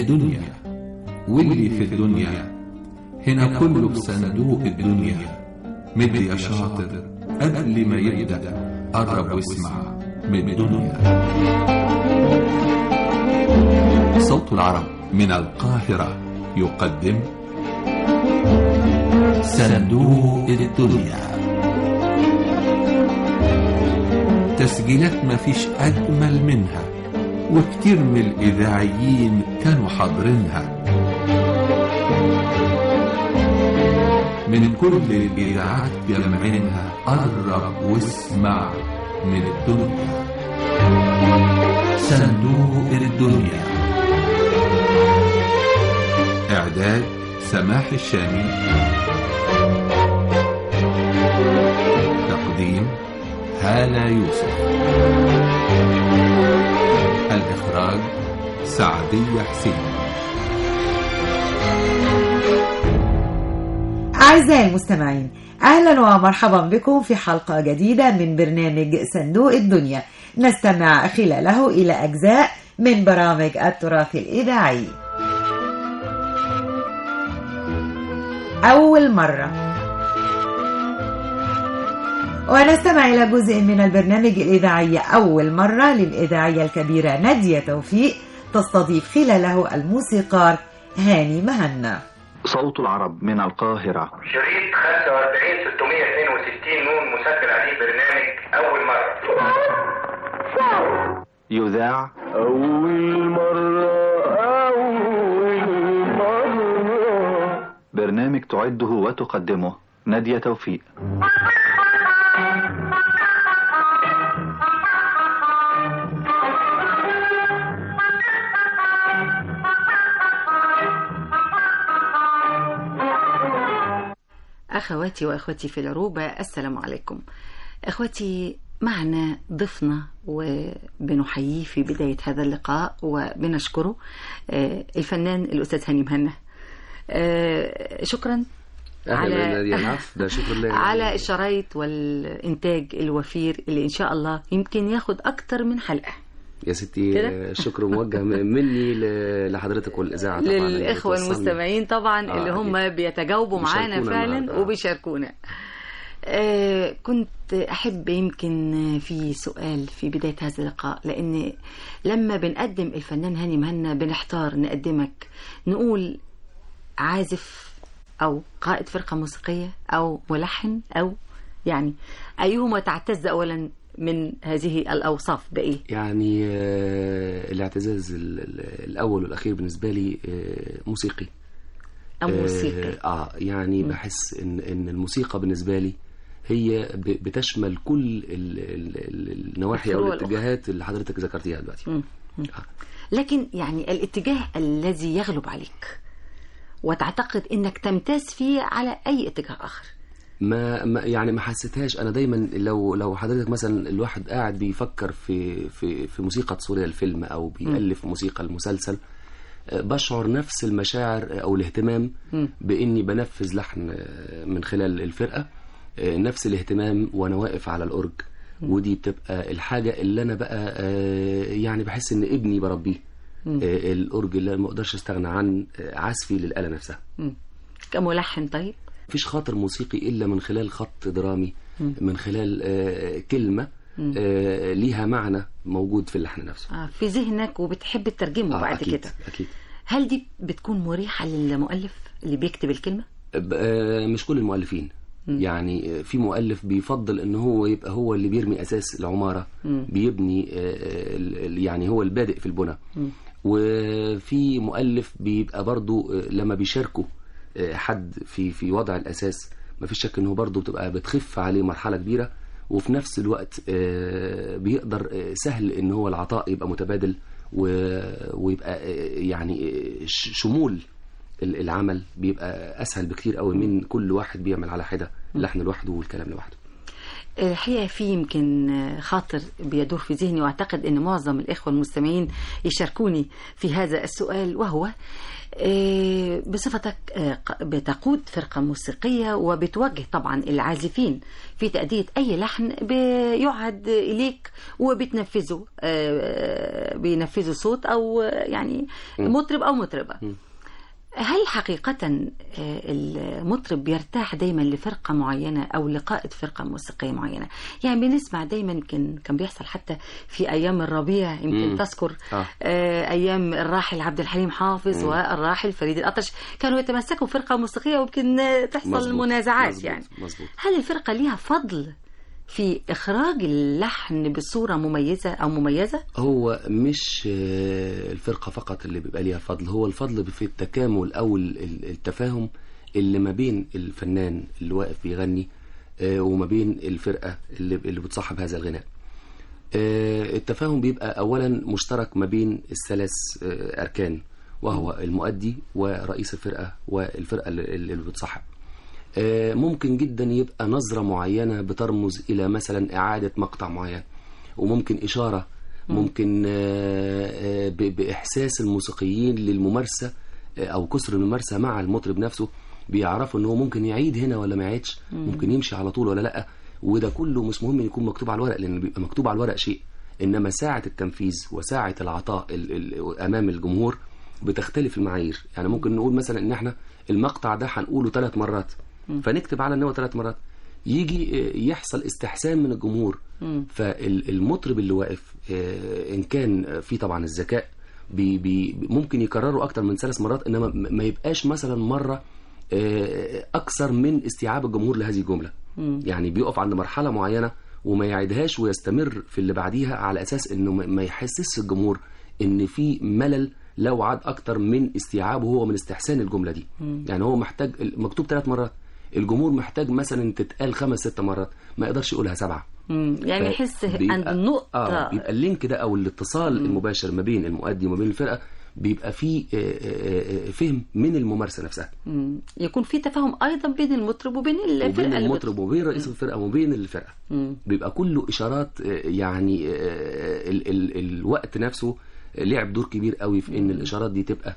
دنيا واللي في الدنيا هنا كله في صندوق الدنيا مد يا شاطر قبل ما يبدأ قرب واسمع من الدنيا صوت العرب من القاهرة يقدم صندوق الدنيا تسجيلات مفيش أجمل منها وكتير من الإذاعيين كانوا حاضرينها من كل الإذاعات جمعينها قرب واسمع من الدنيا صندوق الدنيا إعداد سماح الشامي تقديم هالة يوسف الإخراج سعدية حسين أعزائي المستمعين أهلا ومرحبا بكم في حلقة جديدة من برنامج صندوق الدنيا نستمع خلاله إلى أجزاء من برامج التراث الإذاعي أول مرة ونستمع إلى جزء من البرنامج الإذاعي أول مرة للإذاعية الكبيرة نادية توفيق تستضيف خلاله الموسيقار هاني مهنا صوت العرب من القاهرة شريط 45 662 نون مسجل عليه برنامج أول مرة يذاع أول مرة أول مرة برنامج تعده وتقدمه نادية توفيق أخواتي وأخوتي في العروبة السلام عليكم أخواتي معنا ضيفنا وبنحييه في بداية هذا اللقاء وبنشكره آه، الفنان الأستاذ هاني مهنا آه، شكرا أهلا نادية العفو ده شكر لله على الشرايط والإنتاج الوفير اللي إن شاء الله يمكن ياخد أكتر من حلقة يا ستي كده؟ آه، الشكر موجه م- مني ل- لحضرتك والإذاعة طبعا اللي للإخوة بتوصلني. المستمعين طبعا آه، اللي هم أكيد. بيتجاوبوا معانا بيشاركونا فعلا النهاردة. وبيشاركونا آه كنت أحب يمكن في سؤال في بداية هذا اللقاء لأن لما بنقدم الفنان هاني مهنا بنحتار نقدمك نقول عازف أو قائد فرقة موسيقية أو ملحن أو يعني أيهما تعتز أولا من هذه الأوصاف بإيه؟ يعني آه، الاعتزاز ال- ال- الأول والأخير بالنسبة لي آه، موسيقي أو موسيقي اه آه، يعني بحس ان ان الموسيقى بالنسبه لي هي ب- بتشمل كل ال ال ال النواحي او الفروع الاتجاهات اللي حضرتك ذكرتيها دلوقتي مم. مم. لكن يعني الاتجاه الذي يغلب عليك وتعتقد انك تمتاز فيه على اي اتجاه اخر ما, ما يعني ما حسيتهاش انا دايما لو لو حضرتك مثلا الواحد قاعد بيفكر في في في موسيقى تصوير الفيلم او بيالف موسيقى المسلسل آه، بشعر نفس المشاعر او الاهتمام مم. باني بنفذ لحن آه، من خلال الفرقه آه، نفس الاهتمام وانا واقف على الاورج ودي بتبقى الحاجه اللي انا بقى آه، يعني بحس ان ابني بربيه آه، الاورج اللي أنا ما اقدرش استغنى عن آه، عزفي للاله نفسها مم. كملحن طيب مفيش خاطر موسيقي الا من خلال خط درامي من خلال آه، كلمه آه، ليها معنى موجود في اللحن نفسه آه في ذهنك وبتحب تترجمه آه، بعد أكيد كده اكيد هل دي بتكون مريحه للمؤلف اللي بيكتب الكلمه ب- آه، مش كل المؤلفين يعني آه، في مؤلف بيفضل ان هو يبقى هو اللي بيرمي اساس العماره بيبني آه، ال- ال- يعني هو البادئ في البنى وفي مؤلف بيبقى برضو آه، لما بيشاركه آه، حد في في وضع الاساس ما فيش شك انه برضو بتبقى بتخف عليه مرحله كبيره وفي نفس الوقت آه، بيقدر آه، سهل ان هو العطاء يبقى متبادل و- ويبقى آه، يعني آه، ش- شمول ال- العمل بيبقى اسهل بكتير قوي من كل واحد بيعمل على حده اللحن لوحده والكلام لوحده الحقيقة في يمكن خاطر بيدور في ذهني وأعتقد أن معظم الإخوة المستمعين يشاركوني في هذا السؤال وهو آه، بصفتك آه، ق- بتقود فرقة موسيقية وبتوجه طبعا العازفين في تأدية أي لحن بيعد إليك وبتنفذه آه، بينفذوا صوت أو يعني مطرب أو مطربة هل حقيقة آه، المطرب بيرتاح دايما لفرقة معينة أو لقائد فرقة موسيقية معينة يعني بنسمع دايما يمكن كان بيحصل حتى في أيام الربيع يمكن مم. تذكر آه. آه، أيام الراحل عبد الحليم حافظ والراحل فريد الأطرش كانوا يتمسكوا فرقة موسيقية ويمكن آه، تحصل مظبوط. منازعات مظبوط. يعني مظبوط هل الفرقة ليها فضل في إخراج اللحن بصورة مميزة أو مميزة؟ هو مش آه، الفرقة فقط اللي بيبقى ليها فضل هو الفضل في التكامل أو ال- ال- التفاهم اللي ما بين الفنان اللي واقف بيغني آه، وما بين الفرقة اللي اللي بتصاحب هذا الغناء آه، التفاهم بيبقى أولا مشترك ما بين الثلاث آه، أركان وهو المؤدي ورئيس الفرقة والفرقة اللي اللي بتصاحب آه، ممكن جدا يبقى نظرة معينة بترمز إلى مثلا إعادة مقطع معين وممكن إشارة ممكن آه، آه، ب- بإحساس الموسيقيين للممارسة آه، أو كسر الممارسة مع المطرب نفسه بيعرفوا إن هو ممكن يعيد هنا ولا ما يعيدش ممكن يمشي على طول ولا لأ وده كله مش مهم يكون مكتوب على الورق لأن بيبقى مكتوب على الورق شيء إنما ساعة التنفيذ وساعة العطاء ال- ال- أمام الجمهور بتختلف المعايير يعني ممكن نقول مثلا إن إحنا المقطع ده هنقوله ثلاث مرات فنكتب على ان هو ثلاث مرات يجي آه، يحصل استحسان من الجمهور فالمطرب اللي واقف آه، ان كان في طبعا الذكاء بي بي ممكن يكرره اكتر من ثلاث مرات انما م- ما يبقاش مثلا مره آه، اكثر من استيعاب الجمهور لهذه الجمله يعني بيقف عند مرحله معينه وما يعيدهاش ويستمر في اللي بعديها على اساس انه ما- ما يحسسش الجمهور ان في ملل لو عاد اكتر من استيعابه هو من استحسان الجمله دي يعني هو محتاج مكتوب ثلاث مرات الجمهور محتاج مثلا تتقال خمس ست مرات ما يقدرش يقولها سبعه مم. يعني ف- يحس بيبقى- عند النقطة اه بيبقى اللينك ده او الاتصال المباشر ما بين المؤدي وما بين الفرقه بيبقى فيه آه، آه، آه، فهم من الممارسه نفسها مم. يكون في تفاهم ايضا بين المطرب وبين الفرقه وبين اللي المطرب وبين رئيس الفرقه وبين الفرقه مم. بيبقى كله اشارات آه، يعني آه، ال ال الوقت نفسه لعب دور كبير قوي في ان الاشارات دي تبقى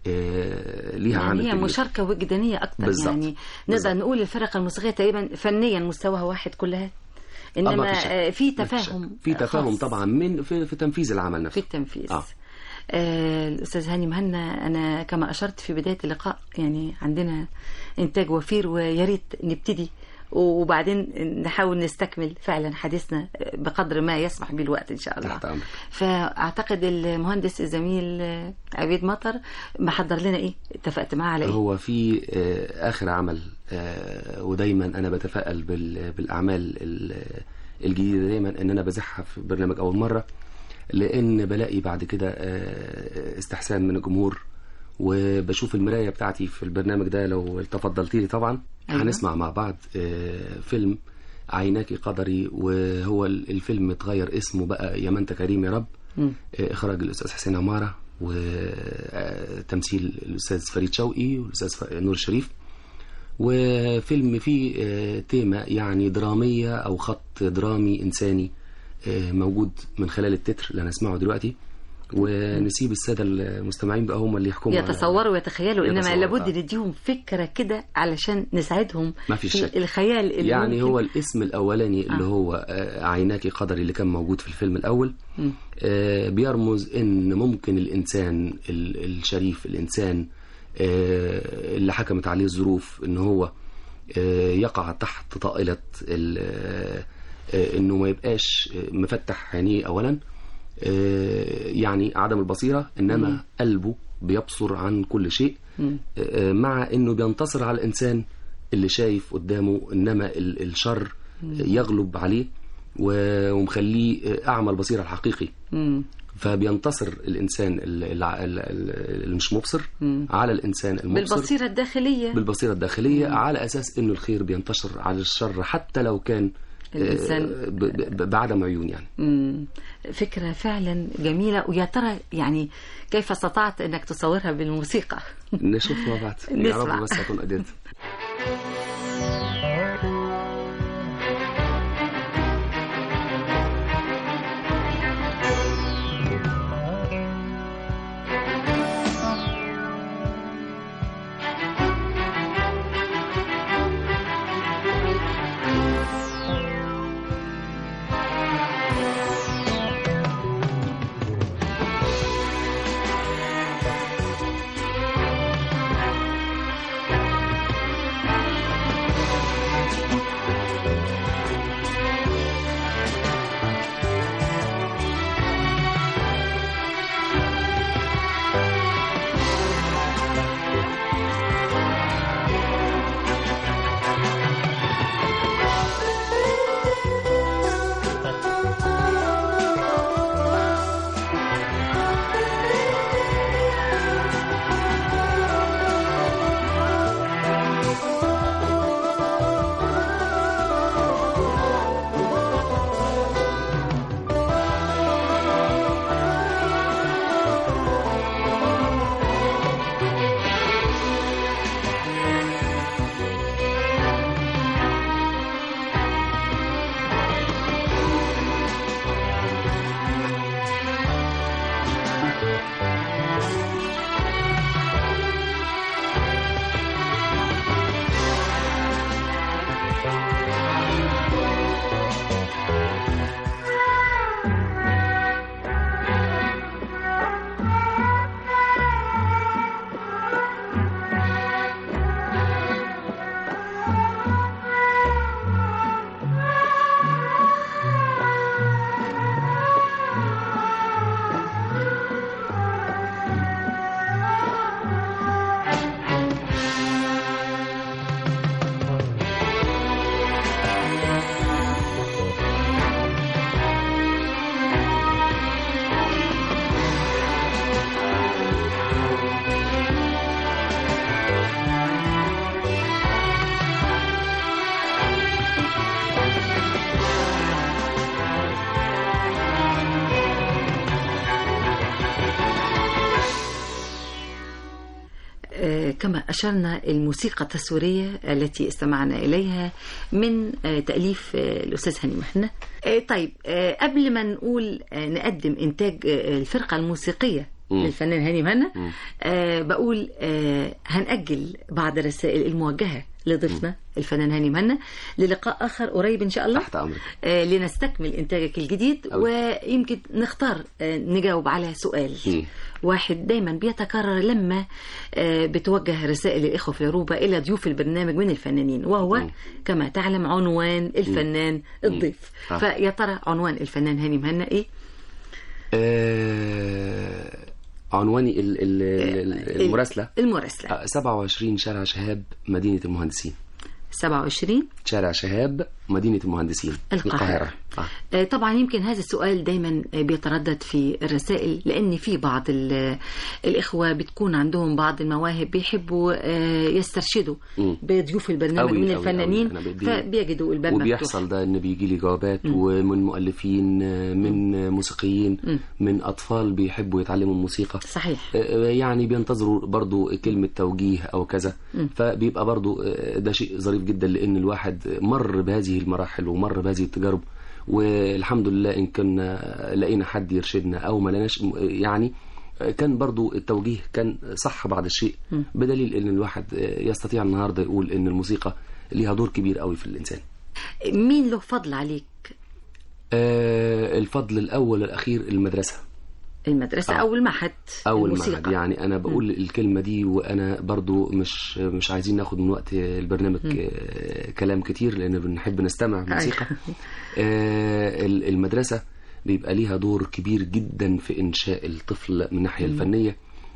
آه، ليها يعني عامل هي كبير. مشاركة وجدانية أكتر بالظبط. يعني نقدر بالظبط. نقول الفرق الموسيقية تقريبا فنيا مستواها واحد كلها آه، ما إنما في شك. آه، في ما في تفاهم شك. في تفاهم خاص طبعا من في, في تنفيذ العمل في نفسه التنفيذ آه. آه، الأستاذ هاني مهنا أنا كما أشرت في بداية اللقاء يعني عندنا إنتاج وفير ويا ريت نبتدي وبعدين نحاول نستكمل فعلا حديثنا بقدر ما يسمح به الوقت إن شاء الله تحت أمرك. فأعتقد المهندس الزميل آه، عبيد مطر محضر لنا إيه اتفقت معاه على إيه هو في آه، آخر عمل آه، ودايما أنا بتفائل بال- بالأعمال ال- الجديدة دايما إن أنا بزحها في برنامج أول مرة لأن بلاقي بعد كده آه، استحسان من الجمهور وبشوف المراية بتاعتي في البرنامج ده لو تفضلتي لي طبعا أيوة. هنسمع مع بعض آه، فيلم عيناك قدري وهو ال- الفيلم اتغير اسمه بقى يا ما انت كريم يا رب مم. آه، اخراج الاستاذ حسين عماره وتمثيل الاستاذ فريد شوقي والاستاذ ف- نور الشريف وفيلم فيه آه، تيمة يعني درامية أو خط درامي إنساني آه، موجود من خلال التتر اللي هنسمعه دلوقتي ونسيب السادة المستمعين بقى هم اللي يحكموا على- يتصوروا ويتخيلوا انما يتصوروا، لابد آه. نديهم فكره كده علشان نساعدهم ما في شك. الخيال اللي يعني ممكن هو الاسم الأولاني اللي آه. هو آه، عيناك قدري اللي كان موجود في الفيلم الأول مم. آه، بيرمز ان ممكن الانسان ال- الشريف الانسان آه، اللي حكمت عليه الظروف ان هو آه، يقع تحت طائله ال- آه، آه، انه ما يبقاش آه، مفتح عينيه اولا آه، يعني عدم البصيره انما قلبه بيبصر عن كل شيء مم. آه، مع انه بينتصر على الانسان اللي شايف قدامه انما ال- الشر يغلب عليه و- ومخليه آه، اعمى البصيره الحقيقي مم. فبينتصر الانسان ال- ال- ال- اللي مش مبصر مم. على الانسان المبصر بالبصيره الداخليه بالبصيره الداخليه على اساس انه الخير بينتشر على الشر حتى لو كان آه، الإنسان- ب- ب- بعدم عيون يعني مم. فكره فعلا جميله ويا ترى يعني كيف استطعت انك تصورها بالموسيقى نشوف مع بعض يا نسمع. رب بس اكون قدرت كما أشرنا الموسيقى التصويرية التي استمعنا إليها من آه، تأليف آه، الأستاذ هاني محنة آه، طيب آه، قبل ما نقول آه، نقدم إنتاج آه، الفرقة الموسيقية مم. للفنان هاني مهنا مم. آه بقول آه هنأجل بعض الرسائل الموجهة لضيفنا الفنان هاني مهنا للقاء آخر قريب إن شاء الله تحت امرك آه لنستكمل إنتاجك الجديد أوي. ويمكن نختار آه نجاوب على سؤال مم. واحد دايما بيتكرر لما آه بتوجه رسائل الإخوة في العروبة إلى ضيوف البرنامج من الفنانين وهو مم. كما تعلم عنوان الفنان الضيف آه. فيا ترى عنوان الفنان هاني مهنا إيه؟ آه عنواني ال- ال- ال- المراسله المراسلة آه، 27 شارع شهاب مدينه المهندسين 27 شارع شهاب مدينة المهندسين القاهرة. آه. آه، طبعا يمكن هذا السؤال دايما آه، بيتردد في الرسائل لان في بعض ال- الاخوه بتكون عندهم بعض المواهب بيحبوا آه، يسترشدوا مم. بضيوف البرنامج أوي، من أوي، الفنانين أوي. أنا بدي- فبيجدوا الباب مفتوح وبيحصل ده ان بيجي لي جوابات ومن مؤلفين من موسيقيين من اطفال بيحبوا يتعلموا الموسيقى صحيح آه، يعني بينتظروا برضو كلمة توجيه أو كذا فبيبقى برضو آه، ده شيء ظريف جدا لأن الواحد مر بهذه المراحل ومر بهذه التجارب والحمد لله إن كنا لقينا حد يرشدنا أو ما لناش يعني آه، كان برضو التوجيه كان صح بعض الشيء بدليل ان الواحد آه، يستطيع النهارده يقول ان الموسيقى ليها دور كبير قوي في الانسان مين له فضل عليك آه، الفضل الاول والاخير المدرسه المدرسه آه. او المعهد اول الموسيقى. معهد يعني انا بقول الكلمه دي وانا برضو مش مش عايزين ناخد من وقت البرنامج آه، كلام كتير لان بنحب نستمع موسيقى آه، ال- المدرسه بيبقى ليها دور كبير جدا في انشاء الطفل من الناحيه الفنيه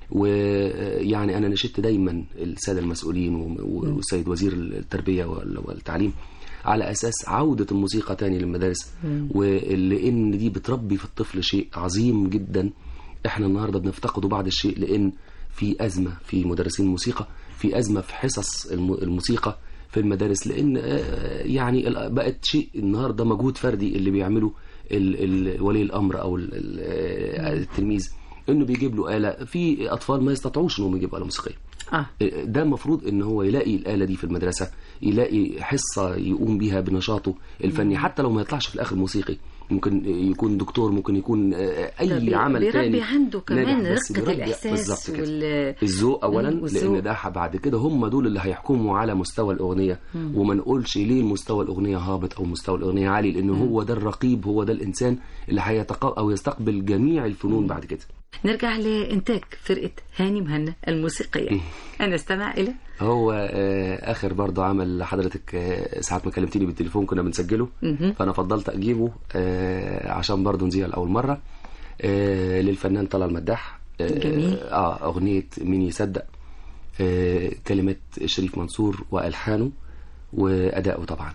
ويعني انا نشدت دايما الساده المسؤولين و- والسيد وزير التربيه وال- والتعليم على اساس عوده الموسيقى تاني للمدارس ولان دي بتربي في الطفل شيء عظيم جدا احنا النهارده بنفتقده بعض الشيء لان في ازمه في مدرسين الموسيقى في ازمه في حصص الم- الموسيقى في المدارس لان آه، يعني ال- بقت شيء النهارده مجهود فردي اللي بيعمله ال- ال- ولي الامر او ال- ال- آه، التلميذ انه بيجيب له اله في اطفال ما يستطيعوش انهم يجيبوا اله موسيقيه اه ده المفروض ان هو يلاقي الآلة دي في المدرسة يلاقي حصة يقوم بيها بنشاطه الفني حتى لو ما يطلعش في الآخر موسيقي ممكن يكون دكتور ممكن يكون آه، ده أي بي- عمل بيربي تاني عنده كمان ناجح، بس رقة بيربي- الإحساس بالظبط كده. وال- الذوق اولا مم، والذوق. لان ده بعد كده هم دول اللي هيحكموا على مستوى الاغنيه وما نقولش ليه مستوى الاغنيه هابط او مستوى الاغنيه عالي لان هو ده الرقيب هو ده الانسان اللي هيتق او يستقبل جميع الفنون بعد كده نرجع لإنتاج فرقة هاني مهنا الموسيقية أنا استمع إلى هو آه، اخر برضه عمل حضرتك آه، ساعه ما كلمتني بالتليفون كنا بنسجله مهم. فانا فضلت اجيبه آه، عشان برضه نذيع لاول مره آه، للفنان طلال المداح آه، جميل. اه اغنيه مين يصدق آه، كلمات شريف منصور والحانه واداؤه طبعا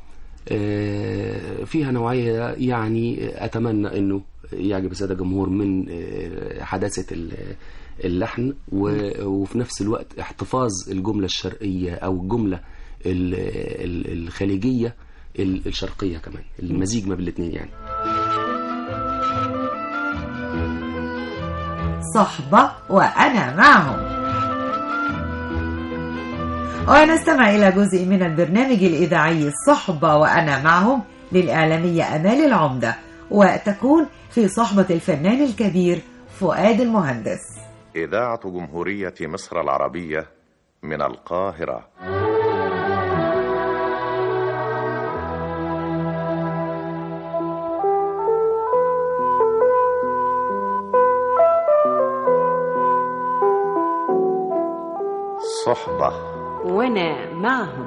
آه، فيها نوعيه يعني اتمنى انه يعجب الساده الجمهور من آه، حداثه ال- اللحن و- وفي نفس الوقت احتفاظ الجمله الشرقيه او الجمله ال- ال- الخليجيه ال- الشرقيه كمان المزيج ما بين الاثنين يعني صحبة وأنا معهم ونستمع إلى جزء من البرنامج الإذاعي الصحبة وأنا معهم للإعلامية أمال العمدة وتكون في صحبة الفنان الكبير فؤاد المهندس إذاعة جمهورية مصر العربية من القاهرة صحبة وأنا معهم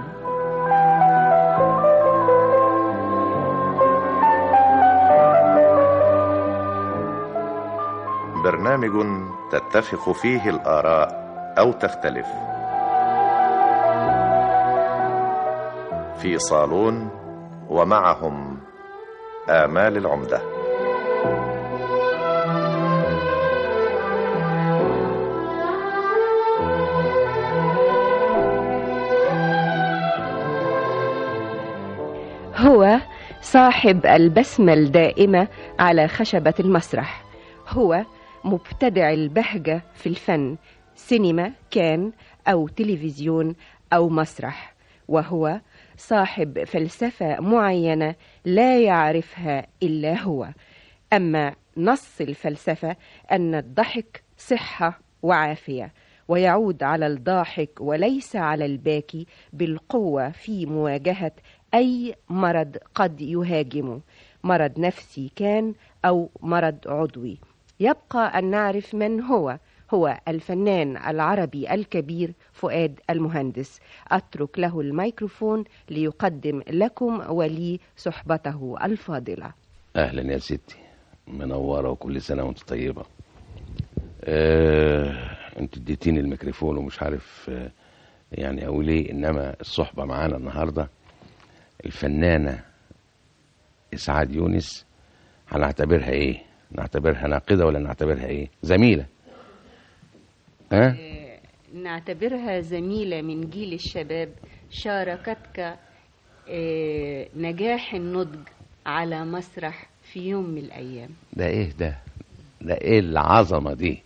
برنامج تتفق فيه الآراء أو تختلف في صالون ومعهم آمال العمده هو صاحب البسمة الدائمة على خشبة المسرح هو مبتدع البهجة في الفن سينما كان أو تلفزيون أو مسرح وهو صاحب فلسفة معينة لا يعرفها إلا هو أما نص الفلسفة أن الضحك صحة وعافية ويعود على الضاحك وليس على الباكي بالقوة في مواجهة أي مرض قد يهاجمه مرض نفسي كان أو مرض عضوي يبقى أن نعرف من هو هو الفنان العربي الكبير فؤاد المهندس أترك له الميكروفون ليقدم لكم ولي صحبته الفاضلة اهلا يا ستي منوره وكل سنه وانت طيبه آه، انت اديتيني الميكروفون ومش عارف آه، يعني اقول ايه انما الصحبه معانا النهارده الفنانه اسعاد يونس هنعتبرها ايه نعتبرها ناقده ولا نعتبرها ايه زميله ها نعتبرها زميلة من جيل الشباب شاركتك آه، نجاح النضج على مسرح في يوم من الأيام ده ايه ده ده ايه العظمه دي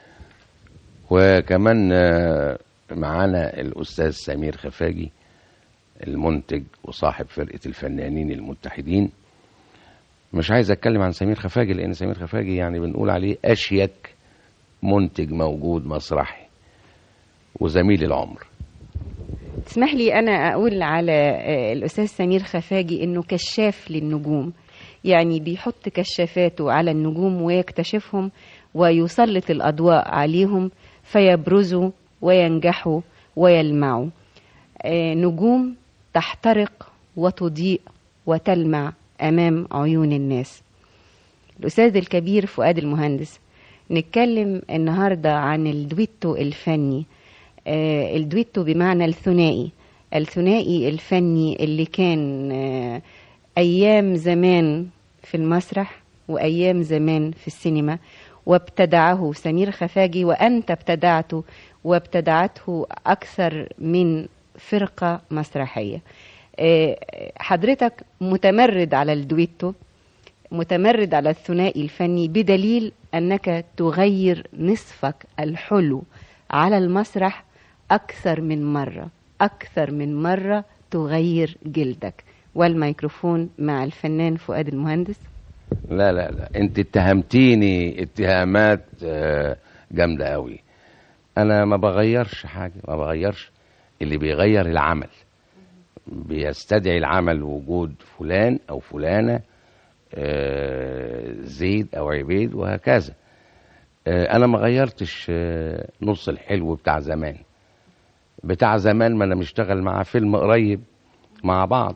وكمان آه، معانا الاستاذ سمير خفاجي المنتج وصاحب فرقه الفنانين المتحدين مش عايز اتكلم عن سمير خفاجي لان سمير خفاجي يعني بنقول عليه اشيك منتج موجود مسرحي وزميل العمر تسمح لي أنا أقول على آه، الأستاذ سمير خفاجي إنه كشاف للنجوم يعني بيحط كشافاته على النجوم ويكتشفهم ويسلط الأضواء عليهم فيبرزوا وينجحوا ويلمعوا آه، نجوم تحترق وتضيء وتلمع أمام عيون الناس الأستاذ الكبير فؤاد المهندس نتكلم النهاردة عن الدويتو الفني آه، الدويتو بمعنى الثنائي الثنائي الفني اللي كان آه، أيام زمان في المسرح وأيام زمان في السينما وابتدعه سمير خفاجي وأنت ابتدعته وابتدعته أكثر من فرقة مسرحية آه، حضرتك متمرد على الدويتو متمرد على الثنائي الفني بدليل أنك تغير نصفك الحلو على المسرح أكثر من مرة أكثر من مرة تغير جلدك والميكروفون مع الفنان فؤاد المهندس لا لا لا انت اتهمتيني اتهامات آه، جامده قوي انا ما بغيرش حاجه ما بغيرش اللي بيغير العمل بيستدعي العمل وجود فلان او فلانه آه، زيد او عبيد وهكذا آه، انا ما غيرتش آه، نص الحلو بتاع زمان بتاع زمان ما انا مشتغل مع فيلم قريب مع بعض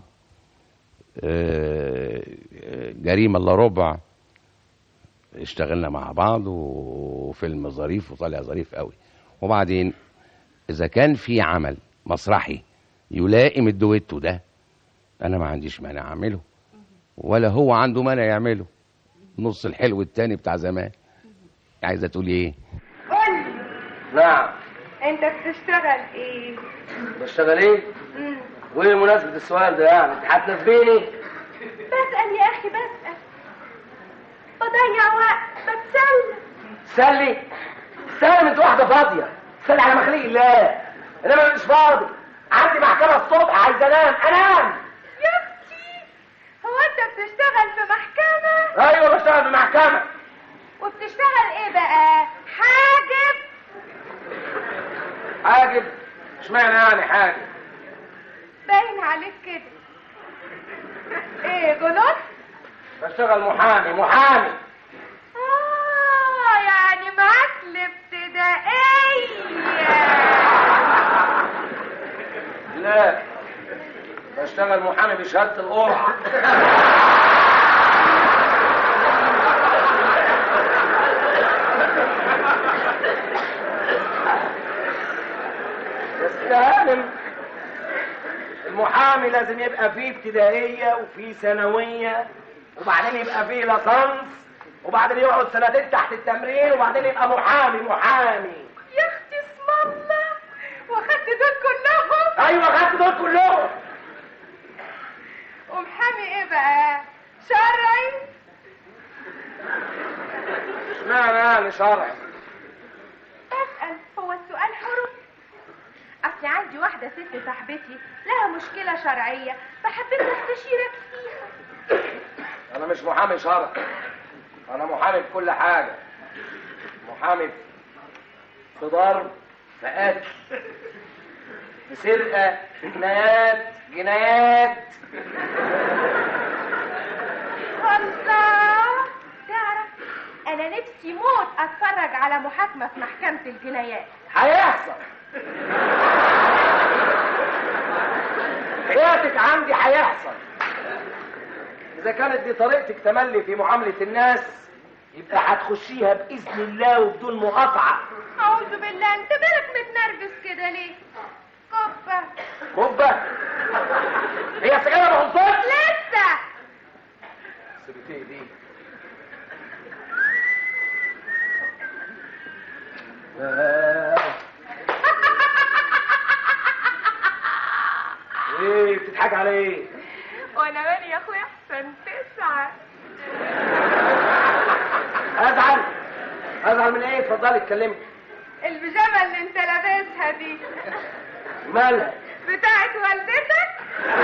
آه، آه، جريمه الا ربع اشتغلنا مع بعض وفيلم ظريف وطالع ظريف قوي وبعدين اذا كان في عمل مسرحي يلائم الدويتو ده انا ما عنديش مانع اعمله ولا هو عنده مانع يعمله نص الحلو التاني بتاع زمان عايزه تقولي ايه قولي نعم انت بتشتغل ايه بشتغل ايه؟ مم. وايه مناسبة السؤال ده يعني؟ انت هتنبيني؟ بسأل يا اخي بسأل بضيع وقت بتسلى تسلي؟ تسلي انت واحدة فاضية تسلي على مخليق الله انما مش فاضي عندي محكمة الصبح عايز انام انام يا اختي هو انت بتشتغل في محكمة ايوه بشتغل في محكمة وبتشتغل ايه بقى حاجب حاجب اشمعنى يعني حاجب باين عليك كده ايه غلط بشتغل محامي محامي اه يعني معاك الابتدائية لا بشتغل محامي بشهادة القرعة يستهلم المحامي لازم يبقى فيه ابتدائية وفيه ثانوية وبعدين يبقى فيه لصنص وبعدين يقعد سنتين تحت التمرين وبعدين يبقى محامي محامي يا اختي اسم الله واخدت دول كلهم ايوه خدت دول كلهم ومحامي ايه بقى شرعي اشمعنى يعني شرعي اسأل هو السؤال حرم اصلي عندي واحده ست صاحبتي لها مشكله شرعيه فحبيت استشيرك فيها انا مش محامي شرع انا محامي في كل حاجه محامي في ضرب في قتل في سرقه في جنايات جنايات الله تعرف انا نفسي موت اتفرج على محاكمه في محكمه الجنايات هيحصل حياتك عندي هيحصل اذا كانت دي طريقتك تملي في معامله الناس يبقى هتخشيها باذن الله وبدون مقاطعه اعوذ بالله انت مالك متنرفز كده ليه كفه كبه هي السجاير ما غلطتش لسه سبتيه دي آه. ايه بتضحك على ايه وانا مالي يا اخويا احسن تسعه ازعل ازعل من ايه اتفضلي اتكلمي البيجامه اللي انت لابسها دي مالها بتاعت والدتك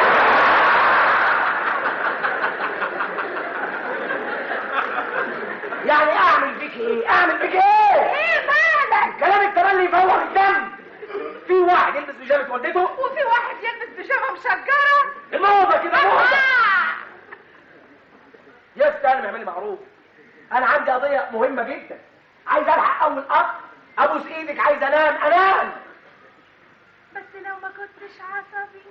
يعني اعمل بيك ايه اعمل بيك ايه ايه مالك كلامك تملي يفوق الدم في واحد يلبس بيجامه والدته وفي واحد يلبس بيجامه مشجره الموضه كده موضه آه. يا استاذ اعملي معروف انا عندي قضيه مهمه جدا عايز الحق اول قط ابوس ايدك عايز انام انام بس لو ما كنتش عصبي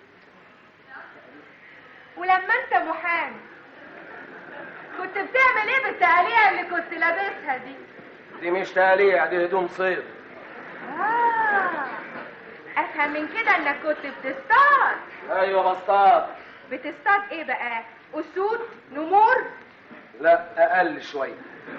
ولما انت محامي كنت بتعمل ايه بالتقاليع اللي كنت لابسها دي دي مش تقليع دي هدوم صيد آه. افهم من كده انك كنت بتصطاد ايوه بسطات بتصطاد ايه بقى اسود نمور لا اقل شويه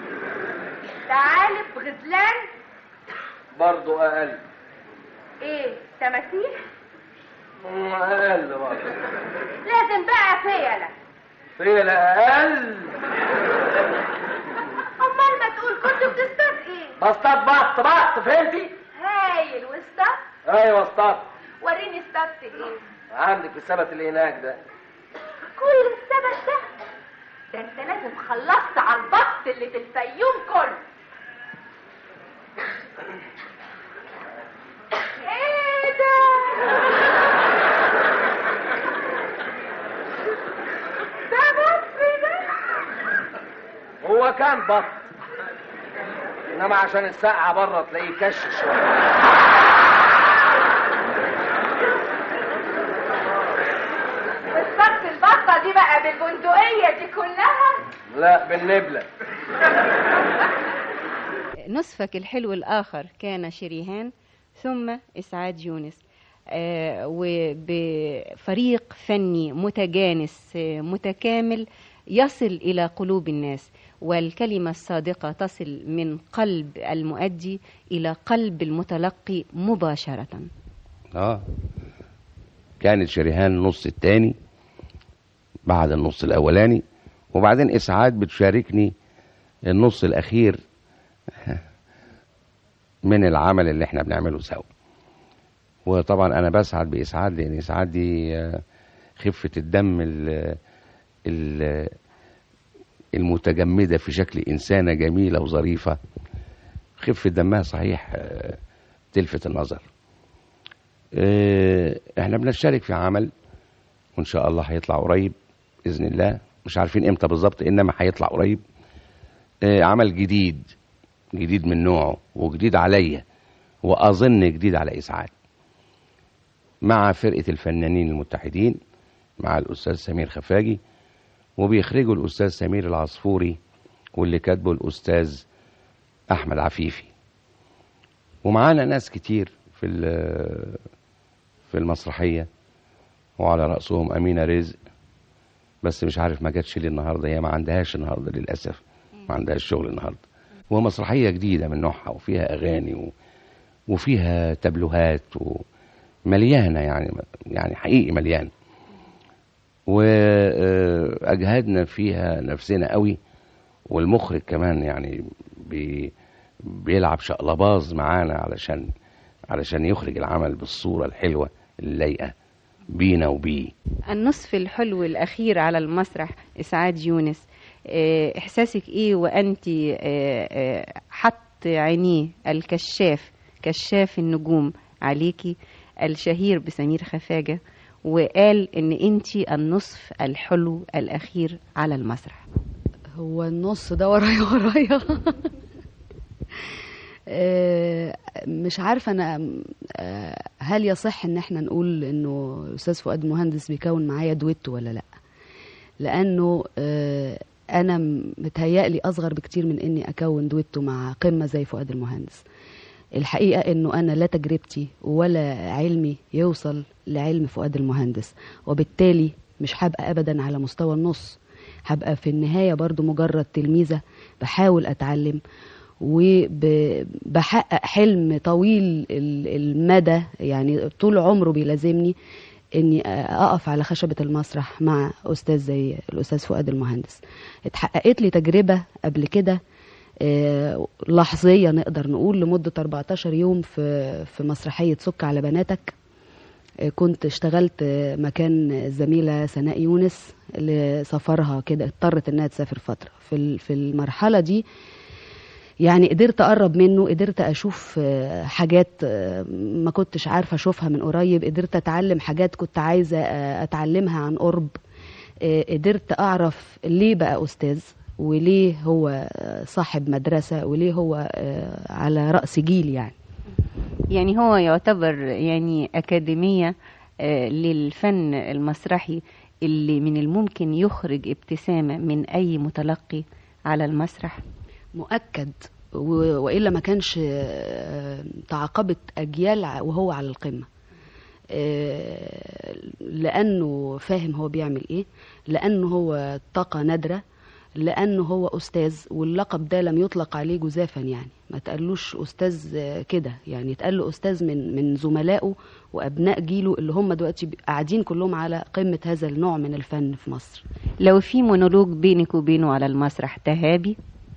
ثعالب غزلان برضو اقل ايه تماسيح مم، اقل برضو لازم بقى فيلة فيل اقل امال ما تقول كنت بتصطاد ايه بسطات بط بط فهمتي هايل واصطاد ايوه بسطات وريني اصطادت ايه عندك في السبت اللي هناك ده كل السبت ده ده انت لازم خلصت على البط اللي في الفيوم كله ايه ده ده بط ده هو كان بط انما عشان السقعه بره تلاقيه كش شويه واصطادت البطه دي بقى بالبندقيه دي كلها لا بالنبله نصفك الحلو الآخر كان شريهان ثم إسعاد يونس آه، وبفريق فني متجانس آه، متكامل يصل إلى قلوب الناس والكلمة الصادقة تصل من قلب المؤدي إلى قلب المتلقي مباشرة اه كانت شريهان النص التاني بعد النص الاولاني وبعدين اسعاد بتشاركني النص الاخير من العمل اللي احنا بنعمله سوا وطبعا انا بسعد باسعاد لان اسعاد دي آه، خفه الدم ال- ال- المتجمده في شكل انسانه جميله وظريفه خفه دمها صحيح آه، تلفت النظر آه، احنا بنشترك في عمل وان شاء الله هيطلع قريب باذن الله مش عارفين امتى بالظبط انما هيطلع قريب آه، عمل جديد جديد من نوعه وجديد عليا واظن جديد على اسعاد مع فرقه الفنانين المتحدين مع الاستاذ سمير خفاجي وبيخرجوا الاستاذ سمير العصفوري واللي كاتبه الاستاذ احمد عفيفي ومعانا ناس كتير في ال- في المسرحيه وعلى راسهم امينه رزق بس مش عارف ما جاتش ليه النهارده هي ما عندهاش النهارده للاسف ما عندهاش شغل النهارده ومسرحيه جديده من نوعها وفيها اغاني و... وفيها تبلوهات ومليانه يعني يعني حقيقي مليانه واجهدنا فيها نفسنا قوي والمخرج كمان يعني بي... بيلعب شقلباز معانا علشان علشان يخرج العمل بالصورة الحلوة اللايقة بينا وبيه النصف الحلو الأخير على المسرح إسعاد يونس آه، إحساسك إيه وأنت آه، آه، حط عينيه الكشاف كشاف النجوم عليكي الشهير بسمير خفاجة وقال إن أنت النصف الحلو الأخير على المسرح هو النص ده ورايا ورايا آه، مش عارفه انا آه، هل يصح ان احنا نقول انه الاستاذ فؤاد مهندس بيكون معايا دويتو ولا لا لانه آه، انا متهيألي اصغر بكتير من اني اكون دويتو مع قمه زي فؤاد المهندس الحقيقه انه انا لا تجربتي ولا علمي يوصل لعلم فؤاد المهندس وبالتالي مش هبقى ابدا على مستوى النص هبقى في النهايه برضو مجرد تلميذه بحاول اتعلم وبحقق حلم طويل ال- المدى يعني طول عمره بيلازمني اني اقف على خشبة المسرح مع استاذ زي الاستاذ فؤاد المهندس اتحققت لي تجربة قبل كده آه، لحظية نقدر نقول لمدة 14 يوم في في مسرحية سك على بناتك آه، كنت اشتغلت آه، مكان الزميلة سناء يونس لسفرها كده اضطرت انها تسافر فترة في ال- في المرحلة دي يعني قدرت اقرب منه قدرت اشوف آه، حاجات آه، ما كنتش عارفه اشوفها من قريب قدرت اتعلم حاجات كنت عايزه آه، اتعلمها عن قرب آه، قدرت اعرف ليه بقى استاذ وليه هو آه، صاحب مدرسه وليه هو آه، على راس جيل يعني يعني هو يعتبر يعني أكاديمية آه، للفن المسرحي اللي من الممكن يخرج ابتسامة من أي متلقي على المسرح مؤكد و- والا ما كانش آه، تعاقبت اجيال ع- وهو على القمه آه، لانه فاهم هو بيعمل ايه لانه هو طاقه نادره لانه هو استاذ واللقب ده لم يطلق عليه جزافا يعني ما تقالوش استاذ آه، كده يعني اتقال له استاذ من من زملائه وابناء جيله اللي هم دلوقتي بي- قاعدين كلهم على قمه هذا النوع من الفن في مصر لو في مونولوج بينك وبينه على المسرح تهابي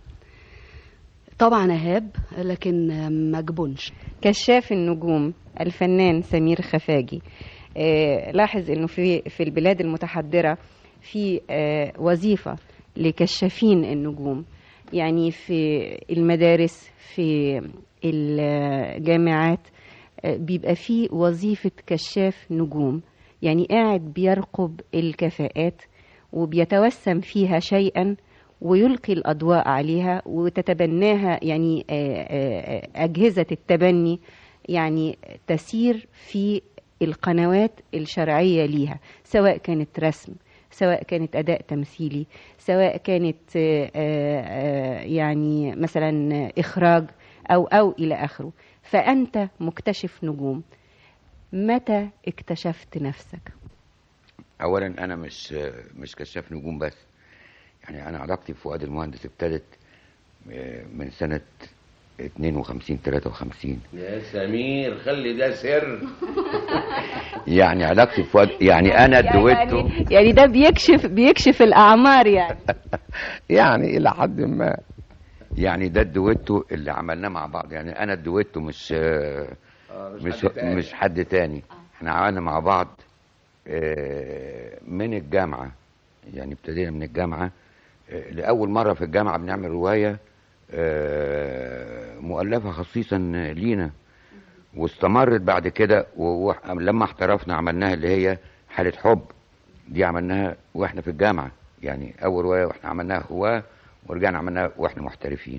طبعا اهاب لكن آه، ما جبنش كشاف النجوم الفنان سمير خفاجي آه، لاحظ انه في في البلاد المتحضره في آه، وظيفه لكشافين النجوم يعني في المدارس في الجامعات آه، بيبقى في وظيفه كشاف نجوم يعني قاعد بيرقب الكفاءات وبيتوسم فيها شيئا ويلقي الأضواء عليها وتتبناها يعني آه، آه، أجهزة التبني يعني تسير في القنوات الشرعية ليها سواء كانت رسم سواء كانت أداء تمثيلي سواء كانت آه، آه، آه، يعني مثلا إخراج أو أو إلى آخره فأنت مكتشف نجوم متى اكتشفت نفسك اولا انا مش مش كشاف نجوم بس يعني انا علاقتي بفؤاد المهندس ابتدت آه، من سنه 52 53 يا سمير خلي ده سر يعني علاقتي بفؤاد يعني انا الدويتو يعني, يعني ده بيكشف بيكشف الأعمار يعني يعني الى حد ما يعني ده الدويتو اللي عملناه مع بعض يعني انا الدويتو مش آه، مش مش حد تاني. مش حد تاني احنا عملنا مع بعض آه، من الجامعه يعني ابتدينا من الجامعه آه، لاول مره في الجامعه بنعمل روايه آه، مؤلفه خصيصا لينا واستمرت بعد كده ولما احترفنا عملناها اللي هي حاله حب دي عملناها واحنا في الجامعه يعني اول روايه واحنا عملناها هواه ورجعنا عملناها واحنا محترفين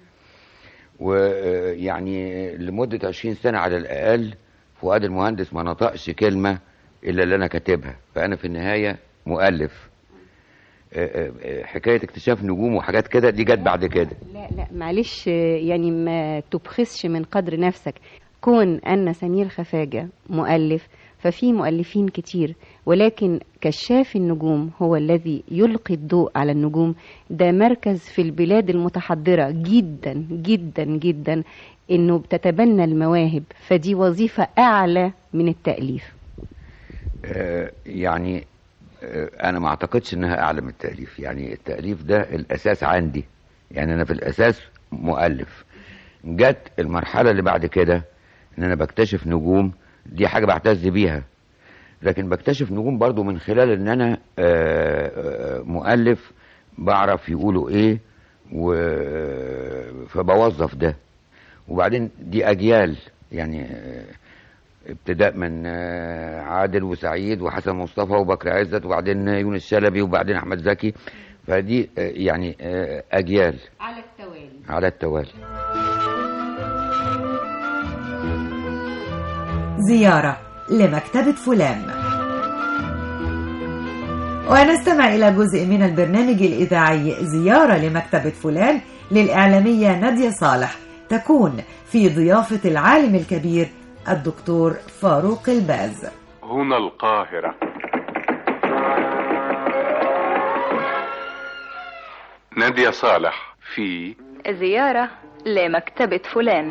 ويعني لمدة عشرين سنة على الأقل فؤاد المهندس ما نطقش كلمة إلا اللي أنا كاتبها فأنا في النهاية مؤلف آه، آه، آه، حكاية اكتشاف نجوم وحاجات كده دي جت بعد كده لا لا معلش يعني ما تبخسش من قدر نفسك كون أن سمير خفاجة مؤلف ففي مؤلفين كتير ولكن كشاف النجوم هو الذي يلقي الضوء على النجوم ده مركز في البلاد المتحضرة جدا جدا جدا انه بتتبنى المواهب فدي وظيفة اعلى من التأليف آه، يعني آه، أنا ما أعتقدش إنها أعلى من التأليف يعني التأليف ده الأساس عندي يعني أنا في الأساس مؤلف جت المرحلة اللي بعد كده ان انا بكتشف نجوم دي حاجه بعتز بيها لكن بكتشف نجوم برضو من خلال ان انا آه، آه، مؤلف بعرف يقولوا ايه و فبوظف ده وبعدين دي اجيال يعني آه، ابتداء من آه، عادل وسعيد وحسن مصطفى وبكر عزت وبعدين يونس شلبي وبعدين احمد زكي فدي آه، يعني آه، اجيال على التوالي على التوالي زيارة لمكتبة فلان ونستمع إلى جزء من البرنامج الإذاعي زيارة لمكتبة فلان للإعلامية نادية صالح تكون في ضيافة العالم الكبير الدكتور فاروق الباز هنا القاهرة نادية صالح في زيارة لمكتبة فلان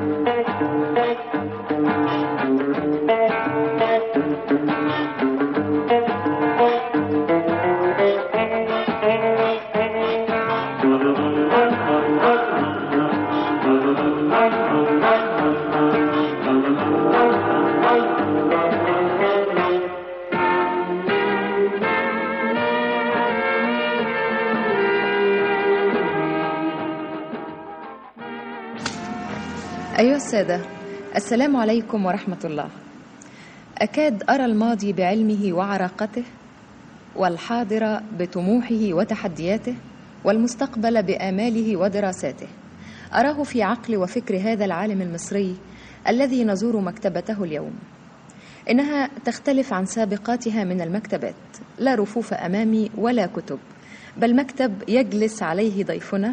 أيها السادة السلام عليكم ورحمة الله أكاد أرى الماضي بعلمه وعراقته والحاضر بطموحه وتحدياته والمستقبل بآماله ودراساته أراه في عقل وفكر هذا العالم المصري الذي نزور مكتبته اليوم إنها تختلف عن سابقاتها من المكتبات لا رفوف أمامي ولا كتب بل مكتب يجلس عليه ضيفنا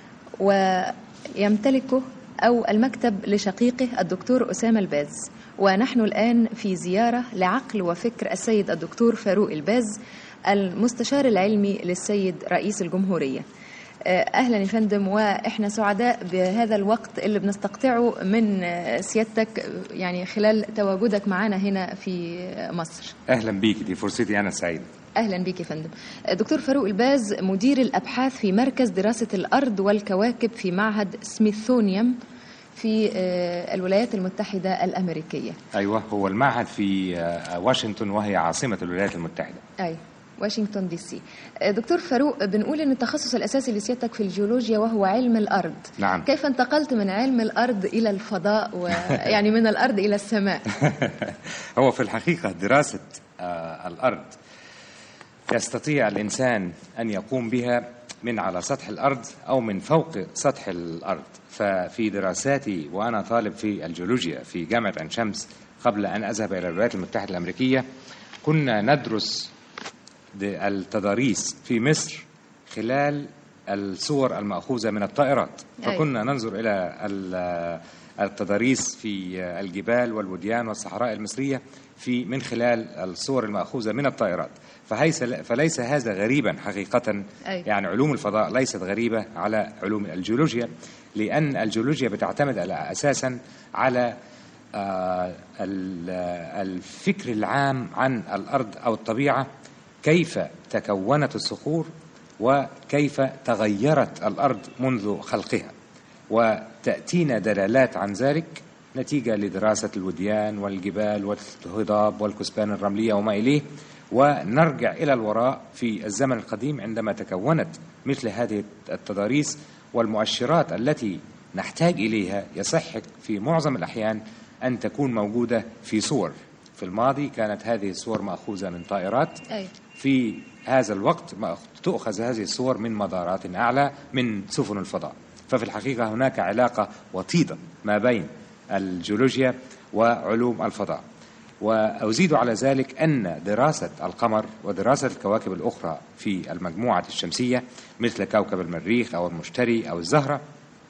ويمتلكه أو المكتب لشقيقه الدكتور أسامة الباز ونحن الآن في زيارة لعقل وفكر السيد الدكتور فاروق الباز المستشار العلمي للسيد رئيس الجمهورية آه، أهلا يا فندم وإحنا سعداء بهذا الوقت اللي بنستقطعه من آه، سيادتك يعني خلال تواجدك معنا هنا في مصر اهلا بيك دي فرصتي انا سعيد اهلا بيك يا فندم دكتور فاروق الباز مدير الابحاث في مركز دراسه الارض والكواكب في معهد سميثونيوم في آه، الولايات المتحده الامريكيه ايوه هو المعهد في آه، واشنطن وهي عاصمه الولايات المتحده اي واشنطن دي سي آه، دكتور فاروق بنقول ان التخصص الاساسي لسيادتك في الجيولوجيا وهو علم الارض نعم كيف انتقلت من علم الارض الى الفضاء ويعني من الارض الى السماء هو في الحقيقه دراسه آه، الارض يستطيع الانسان ان يقوم بها من على سطح الارض او من فوق سطح الارض ففي دراساتي وانا طالب في الجيولوجيا في جامعه عين شمس قبل ان اذهب الى الولايات المتحده الامريكيه كنا ندرس د- التضاريس في مصر خلال الصور المأخوذة من الطائرات أي. فكنا ننظر إلى ال- التضاريس في الجبال والوديان والصحراء المصرية في من خلال الصور المأخوذة من الطائرات فهيس فليس هذا غريبا حقيقة أي. يعني علوم الفضاء ليست غريبة على علوم الجيولوجيا لأن الجيولوجيا بتعتمد على أساسا على آه، ال- الفكر العام عن الأرض أو الطبيعة كيف تكونت الصخور وكيف تغيرت الأرض منذ خلقها وتأتينا دلالات عن ذلك نتيجة لدراسة الوديان والجبال والهضاب والكثبان الرملية وما إليه ونرجع إلى الوراء في الزمن القديم عندما تكونت مثل هذه التضاريس والمؤشرات التي نحتاج إليها يصح في معظم الأحيان أن تكون موجودة في صور في الماضي كانت هذه الصور مأخوذة من طائرات أي. في هذا الوقت مأخ- تؤخذ هذه الصور من مدارات أعلى من سفن الفضاء ففي الحقيقة هناك علاقة وطيدة ما بين الجيولوجيا وعلوم الفضاء وأزيد على ذلك أن دراسة القمر ودراسة الكواكب الأخرى في المجموعة الشمسية مثل كوكب المريخ أو المشتري أو الزهرة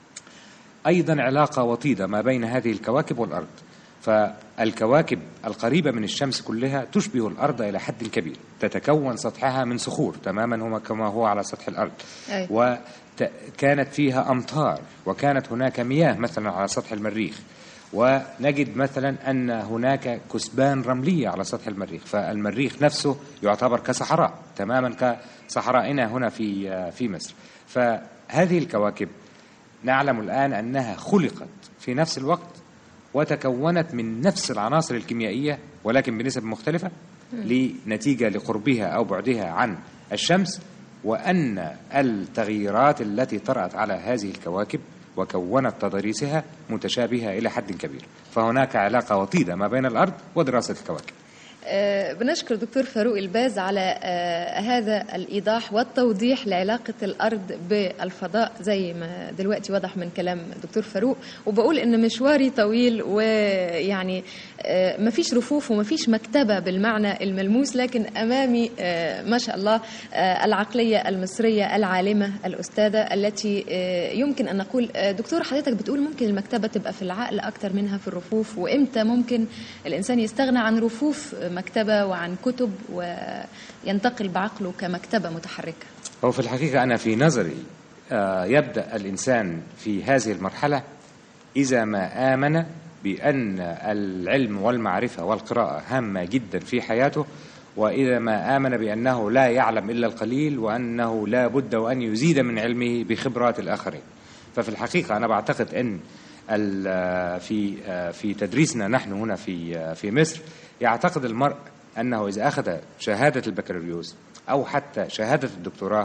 أيضا علاقة وطيدة ما بين هذه الكواكب والأرض فالكواكب القريبة من الشمس كلها تشبه الأرض إلى حد كبير تتكون سطحها من صخور تماما هو كما هو على سطح الأرض أي. وكانت فيها أمطار وكانت هناك مياه مثلا على سطح المريخ ونجد مثلا أن هناك كثبان رملية على سطح المريخ فالمريخ نفسه يعتبر كصحراء تماما كصحرائنا هنا في في مصر فهذه الكواكب نعلم الآن أنها خلقت في نفس الوقت وتكونت من نفس العناصر الكيميائية ولكن بنسب مختلفة لنتيجة لقربها أو بعدها عن الشمس وأن التغييرات التي طرأت على هذه الكواكب وكونت تضاريسها متشابهة إلى حد كبير فهناك علاقة وطيدة ما بين الأرض ودراسة الكواكب آه، بنشكر دكتور فاروق الباز على آه، هذا الإيضاح والتوضيح لعلاقة الأرض بالفضاء زي ما دلوقتي وضح من كلام دكتور فاروق وبقول إن مشواري طويل ويعني آه، مفيش رفوف ومفيش مكتبة بالمعنى الملموس لكن أمامي آه، ما شاء الله آه، العقلية المصرية العالمة الأستاذة التي آه، يمكن أن نقول آه، دكتور حضرتك بتقول ممكن المكتبة تبقى في العقل أكتر منها في الرفوف وإمتى ممكن الإنسان يستغنى عن رفوف مكتبة وعن كتب وينتقل بعقله كمكتبة متحركة هو في الحقيقة أنا في نظري آه، يبدأ الإنسان في هذه المرحلة إذا ما آمن بأن العلم والمعرفة والقراءة هامة جدا في حياته وإذا ما آمن بأنه لا يعلم إلا القليل وأنه لا بد وأن يزيد من علمه بخبرات الآخرين ففي الحقيقة أنا بعتقد أن ال- في في تدريسنا نحن هنا في في مصر يعتقد المرء أنه إذا أخذ شهادة البكالوريوس أو حتى شهادة الدكتوراه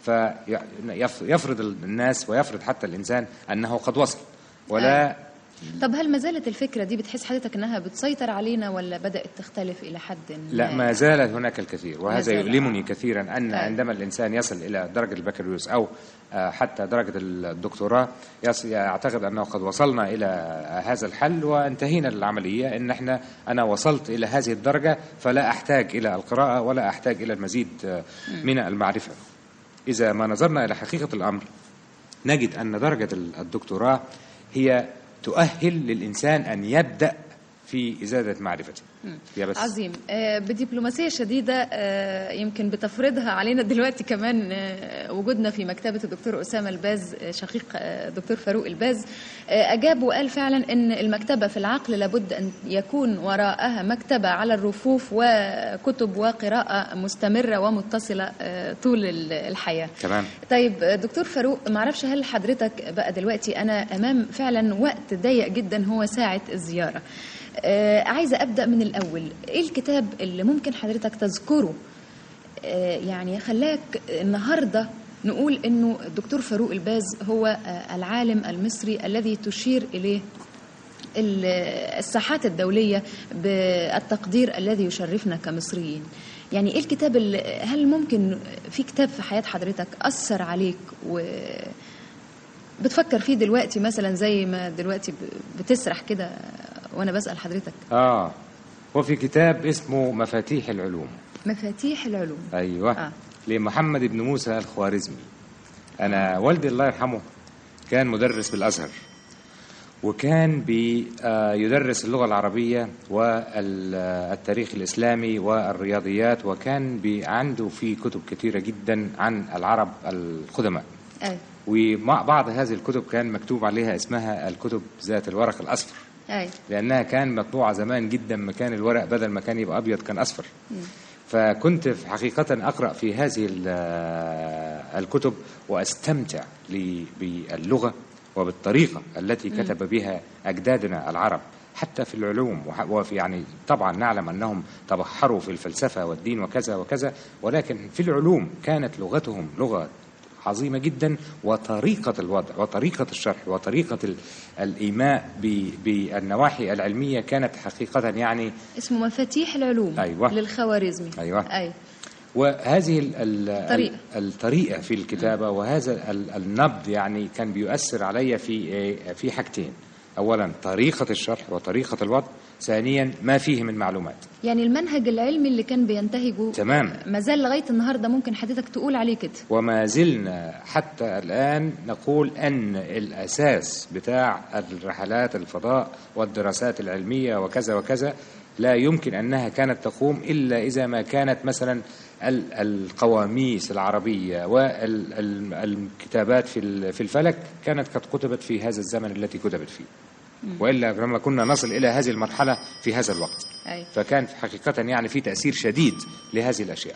فيفرض الناس ويفرض حتى الإنسان أنه قد وصل ولا طب هل ما زالت الفكرة دي بتحس حضرتك أنها بتسيطر علينا ولا بدأت تختلف إلى حد لا ما زالت هناك الكثير ما وهذا زال. يؤلمني كثيرا أن طيب. عندما الإنسان يصل إلى درجة البكالوريوس أو آه، حتى درجة الدكتوراه يص- يعتقد أنه قد وصلنا إلى هذا الحل وانتهينا العملية إن إحنا أنا وصلت إلى هذه الدرجة فلا أحتاج إلى القراءة ولا أحتاج إلى المزيد آه، من المعرفة إذا ما نظرنا إلى حقيقة الأمر نجد أن درجة الدكتوراه هي تؤهل للإنسان أن يبدأ في إزادة معرفته مم. يا بس عظيم آه، بدبلوماسية شديدة آه، يمكن بتفرضها علينا دلوقتي كمان آه، وجودنا في مكتبة الدكتور أسامة الباز آه، شقيق آه، الدكتور فاروق الباز آه، أجاب وقال فعلا أن المكتبة في العقل لابد أن يكون وراءها مكتبة على الرفوف وكتب وقراءة مستمرة ومتصلة آه، طول ال- الحياة تمام طيب دكتور فاروق معرفش هل حضرتك بقى دلوقتي انا امام فعلا وقت ضيق جدا هو ساعه الزياره آه عايزه ابدا من الاول ايه الكتاب اللي ممكن حضرتك تذكره آه يعني خلاك النهارده نقول انه الدكتور فاروق الباز هو آه العالم المصري الذي تشير اليه ال- الساحات الدولية بالتقدير الذي يشرفنا كمصريين يعني ايه الكتاب اللي هل ممكن في كتاب في حياة حضرتك أثر عليك و بتفكر فيه دلوقتي مثلا زي ما دلوقتي ب- بتسرح كده وانا بسأل حضرتك آه وفي كتاب اسمه مفاتيح العلوم مفاتيح العلوم أيوة آه. لمحمد بن موسى الخوارزمي أنا والدي الله يرحمه كان مدرس بالأزهر وكان بيدرس اللغة العربية والتاريخ الإسلامي والرياضيات وكان بي- عنده في كتب كثيرة جدا عن العرب القدماء اي ومع بعض هذه الكتب كان مكتوب عليها اسمها الكتب ذات الورق الأصفر اي لأنها كان مطبوعة زمان جدا مكان الورق بدل ما كان يبقى أبيض كان أصفر فكنت في حقيقة أقرأ في هذه ال- الكتب وأستمتع ل- باللغة وبالطريقة التي مم. كتب بها أجدادنا العرب حتى في العلوم وح- وفي يعني طبعا نعلم أنهم تبحروا في الفلسفة والدين وكذا وكذا ولكن في العلوم كانت لغتهم لغة عظيمة جدا وطريقة الوضع وطريقة الشرح وطريقة ال- الإيماء ب- بالنواحي العلمية كانت حقيقة يعني اسمه مفاتيح العلوم أيوة. للخوارزمي أيوة. اي وهذه ال ال طريقة. الطريقة في الكتابة وهذا ال- النبض يعني كان بيؤثر علي في آه، في حاجتين أولا طريقة الشرح وطريقة الوضع ثانيا ما فيه من معلومات يعني المنهج العلمي اللي كان بينتهجه تمام ما زال لغايه النهارده ممكن حضرتك تقول عليه كده وما زلنا حتى الآن نقول أن الأساس بتاع الرحلات الفضاء والدراسات العلمية وكذا وكذا لا يمكن أنها كانت تقوم إلا إذا ما كانت مثلا ال- القواميس العربية والكتابات في ال- في الفلك كانت قد كتبت في هذا الزمن التي كتبت فيه وإلا لما كنا نصل إلى هذه المرحلة في هذا الوقت أي. فكان في حقيقة يعني في تأثير شديد لهذه الأشياء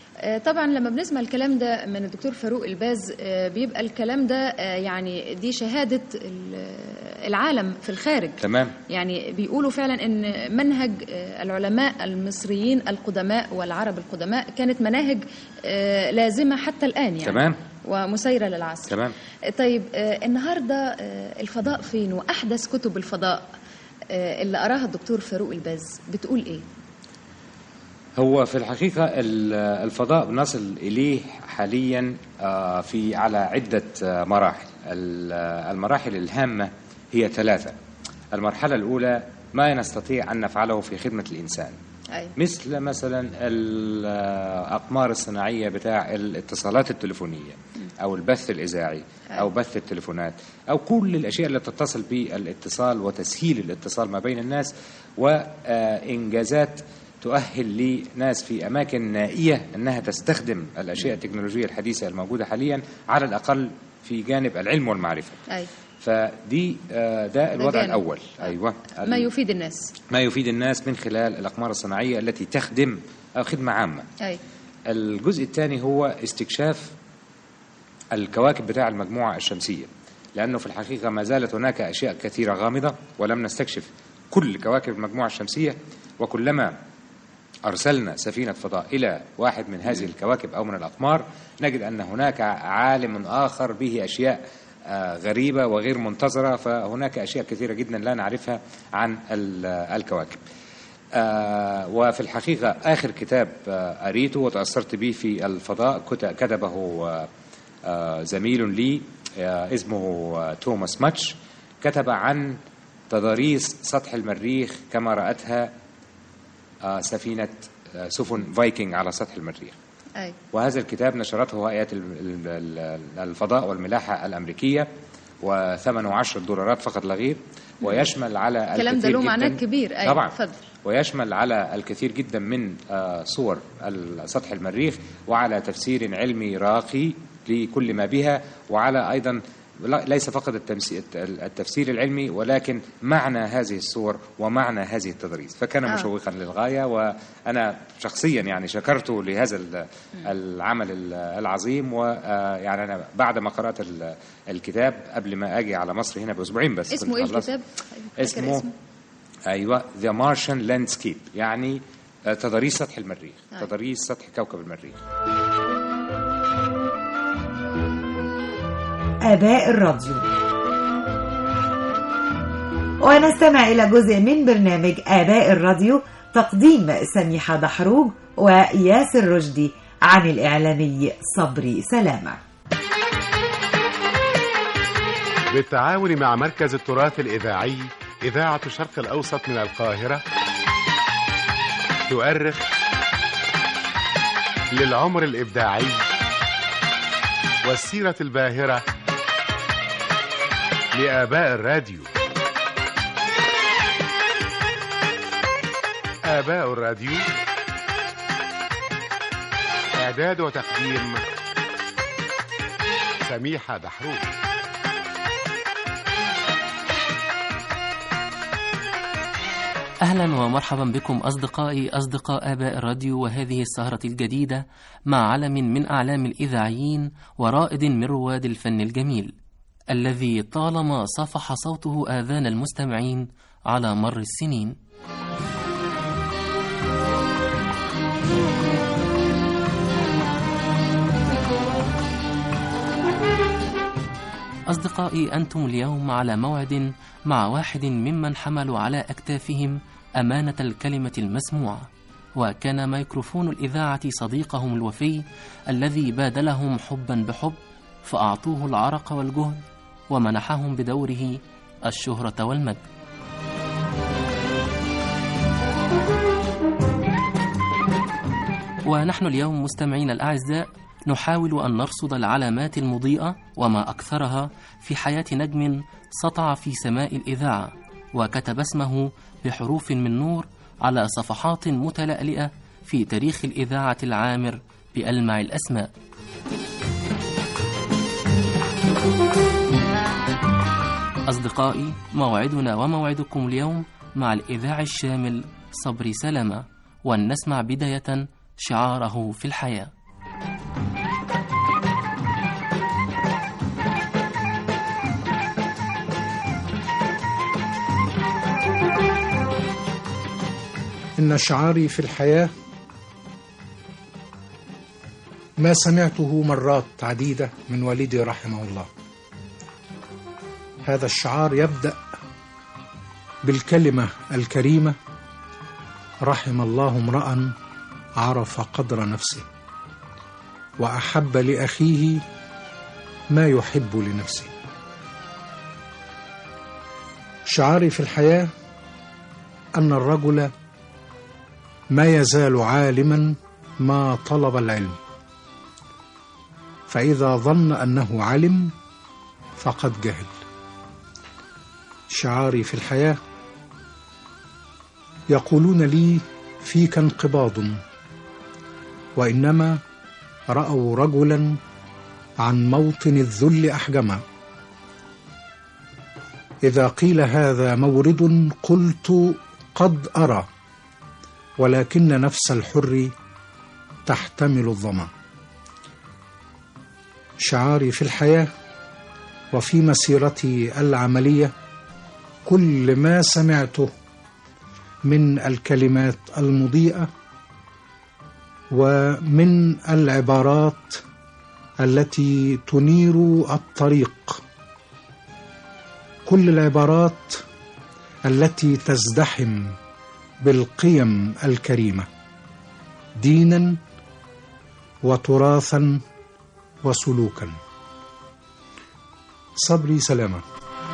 آه، طبعا لما بنسمع الكلام ده من الدكتور فاروق الباز آه، بيبقى الكلام ده آه، يعني دي شهادة ال- العالم في الخارج تمام يعني بيقولوا فعلا ان منهج آه، العلماء المصريين القدماء والعرب القدماء كانت مناهج آه، لازمة حتى الآن يعني تمام ومسيرة للعصر تمام طيب آه، النهارده آه، الفضاء فين واحدث كتب الفضاء آه، اللي قراها الدكتور فاروق الباز بتقول ايه هو في الحقيقة ال- الفضاء بنصل إليه حاليا آه، في على عدة آه، مراحل ال- آه، المراحل الهامة هي ثلاثة المرحلة الأولى ما نستطيع أن نفعله في خدمة الإنسان أي. مثل مثلا الأقمار الصناعية بتاع الاتصالات التليفونية أو البث الإذاعي أو بث التليفونات أو كل الأشياء اللي تتصل بالاتصال وتسهيل الاتصال ما بين الناس وإنجازات تؤهل لناس في أماكن نائية أنها تستخدم الأشياء التكنولوجية الحديثة الموجودة حاليا على الأقل في جانب العلم والمعرفة أي. فدي آه، ده الوضع جانب. الأول أيوة ما يفيد الناس ما يفيد الناس من خلال الأقمار الصناعية التي تخدم أو خدمة عامة أي. الجزء الثاني هو استكشاف الكواكب بتاع المجموعة الشمسية لأنه في الحقيقة ما زالت هناك أشياء كثيرة غامضة ولم نستكشف كل كواكب المجموعة الشمسية وكلما أرسلنا سفينة فضاء إلى واحد من هذه الكواكب أو من الأقمار نجد أن هناك عالم آخر به أشياء آه، غريبة وغير منتظرة فهناك أشياء كثيرة جدا لا نعرفها عن ال- الكواكب آه، وفي الحقيقة آخر كتاب آه، قريته وتأثرت به في الفضاء كت- كتبه آه، آه، زميل لي آه، اسمه آه، توماس ماتش كتب عن تضاريس سطح المريخ كما رأتها آه، سفينة آه، سفن فايكنج على سطح المريخ أي. وهذا الكتاب نشرته هيئة ال- ال- ال- الفضاء والملاحة الأمريكية وثمنه 10 دولارات فقط لا غير ويشمل على الكلام ده الكثير له جداً- معناه كبير أي. طبعا اتفضل ويشمل على الكثير جدا من آه، صور ال- سطح المريخ وعلى تفسير علمي راقي لكل ما بها وعلى أيضا لا- ليس فقط التمس- التفسير العلمي ولكن معنى هذه الصور ومعنى هذه التدريس فكان آه. مشوقا للغاية وأنا شخصيا يعني شكرته لهذا ال- العمل ال- العظيم ويعني أنا بعد ما قرأت ال- الكتاب قبل ما أجي على مصر هنا بأسبوعين بس اسمه كنت ايه خلصت. الكتاب فاكر اسمه ايوه ذا مارشن لاندسكيب يعني آه، تضاريس سطح المريخ آه. تضاريس سطح كوكب المريخ آباء الراديو ونستمع إلى جزء من برنامج آباء الراديو تقديم سميحة دحروج وياسر رشدي عن الإعلامي صبري سلامة بالتعاون مع مركز التراث الإذاعي إذاعة الشرق الأوسط من القاهرة تؤرخ للعمر الإبداعي والسيرة الباهرة لآباء الراديو آباء الراديو إعداد وتقديم سميحة دحروج أهلا ومرحبا بكم أصدقائي أصدقاء آباء الراديو وهذه السهرة الجديدة مع علم من أعلام الإذاعيين ورائد من رواد الفن الجميل الذي طالما صفح صوته آذان المستمعين على مر السنين أصدقائي أنتم اليوم على موعد مع واحد ممن حملوا على أكتافهم أمانة الكلمة المسموعة وكان ميكروفون الإذاعة صديقهم الوفي الذي بادلهم حبا بحب فأعطوه العرق والجهد ومنحهم بدوره الشهرة والمجد ونحن اليوم مستمعين الأعزاء نحاول أن نرصد العلامات المضيئة وما أكثرها في حياة نجم سطع في سماء الإذاعة وكتب اسمه بحروف من نور على صفحات متلألئة في تاريخ الإذاعة العامر بألمع الأسماء أصدقائي موعدنا وموعدكم اليوم مع الإذاع الشامل صبري سلامة ولنسمع بداية شعاره في الحياة إن شعاري في الحياة ما سمعته مرات عديدة من والدي رحمه الله هذا الشعار يبدأ بالكلمة الكريمة رحم الله امرأ عرف قدر نفسه وأحب لأخيه ما يحب لنفسه شعاري في الحياة أن الرجل ما يزال عالما ما طلب العلم فإذا ظن أنه علم فقد جهل شعاري في الحياة يقولون لي فيك انقباض وإنما رأوا رجلا عن موطن الذل أحجما إذا قيل هذا مورد قلت قد أرى ولكن نفس الحر تحتمل الظما شعاري في الحياة وفي مسيرتي العملية كل ما سمعته من الكلمات المضيئة ومن العبارات التي تنير الطريق كل العبارات التي تزدحم بالقيم الكريمه دينا وتراثا وسلوكا صبري سلامه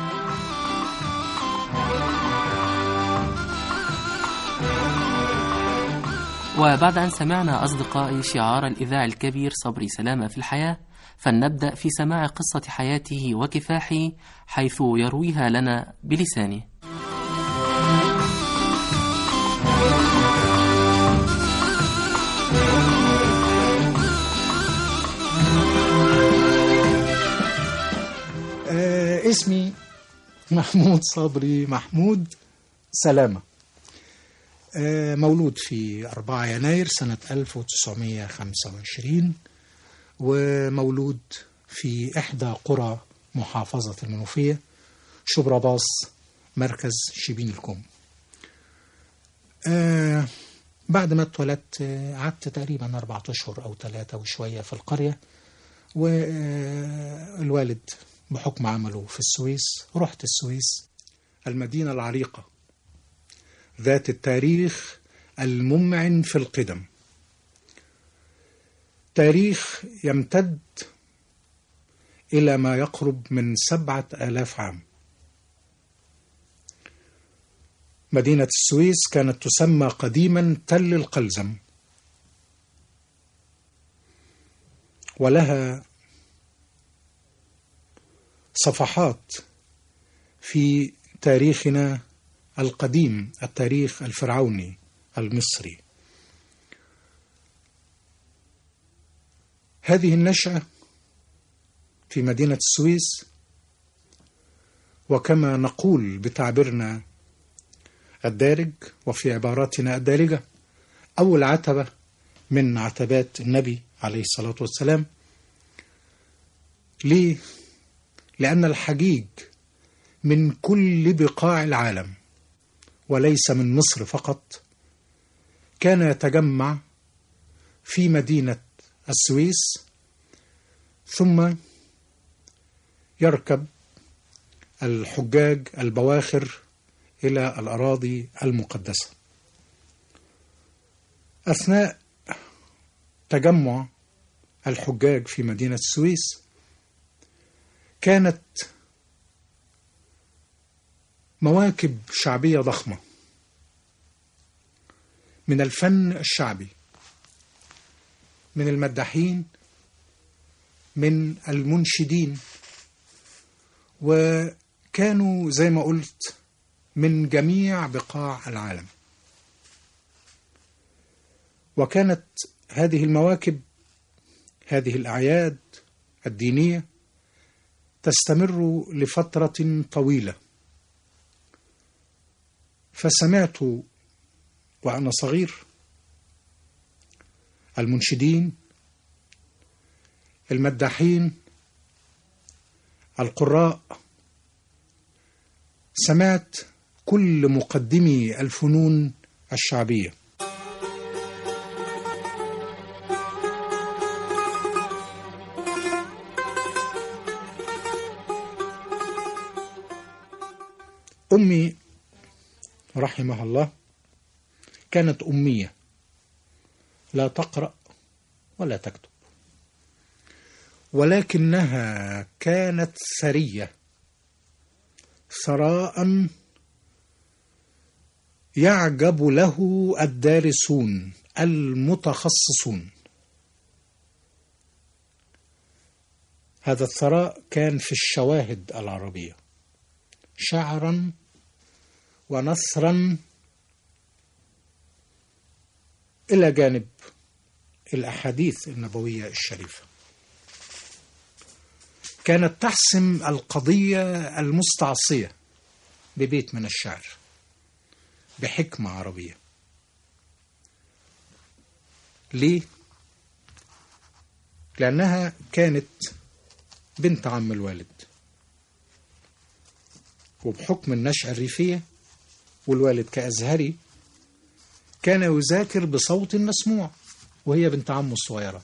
وبعد أن سمعنا أصدقائي شعار الإذاع الكبير صبري سلامة في الحياة فلنبدأ في سماع قصة حياته وكفاحه حيث يرويها لنا بلسانه آه اسمي محمود صبري محمود سلامة آه مولود في 4 يناير سنة 1925 ومولود في إحدى قرى محافظة المنوفية شبرا مركز شبين الكوم آه بعد ما اتولدت آه، قعدت تقريبا أربعة أشهر أو ثلاثة وشوية في القرية والوالد بحكم عمله في السويس رحت السويس المدينة العريقة ذات التاريخ الممعن في القدم تاريخ يمتد إلى ما يقرب من سبعة آلاف عام مدينة السويس كانت تسمى قديما تل القلزم ولها صفحات في تاريخنا القديم التاريخ الفرعوني المصري هذه النشأة في مدينة السويس وكما نقول بتعبيرنا الدارج وفي عباراتنا الدارجة أول عتبة من عتبات النبي عليه الصلاة والسلام ليه؟ لأن الحجيج من كل بقاع العالم وليس من مصر فقط كان يتجمع في مدينة السويس ثم يركب الحجاج البواخر إلى الأراضي المقدسة أثناء تجمع الحجاج في مدينة السويس كانت مواكب شعبية ضخمة من الفن الشعبي من المداحين من المنشدين وكانوا زي ما قلت من جميع بقاع العالم وكانت هذه المواكب هذه الأعياد الدينية تستمر لفترة طويلة فسمعت وأنا صغير المنشدين المداحين القراء سمعت كل مقدمي الفنون الشعبيه امي رحمها الله كانت اميه لا تقرا ولا تكتب ولكنها كانت ثريه ثراء يعجب له الدارسون المتخصصون هذا الثراء كان في الشواهد العربيه شعرا ونثرا الى جانب الاحاديث النبويه الشريفه كانت تحسم القضيه المستعصيه ببيت من الشعر بحكمه عربيه ليه لانها كانت بنت عم الوالد وبحكم النشأة الريفية والوالد كأزهري كان يذاكر بصوت مسموع وهي بنت عمه الصغيرة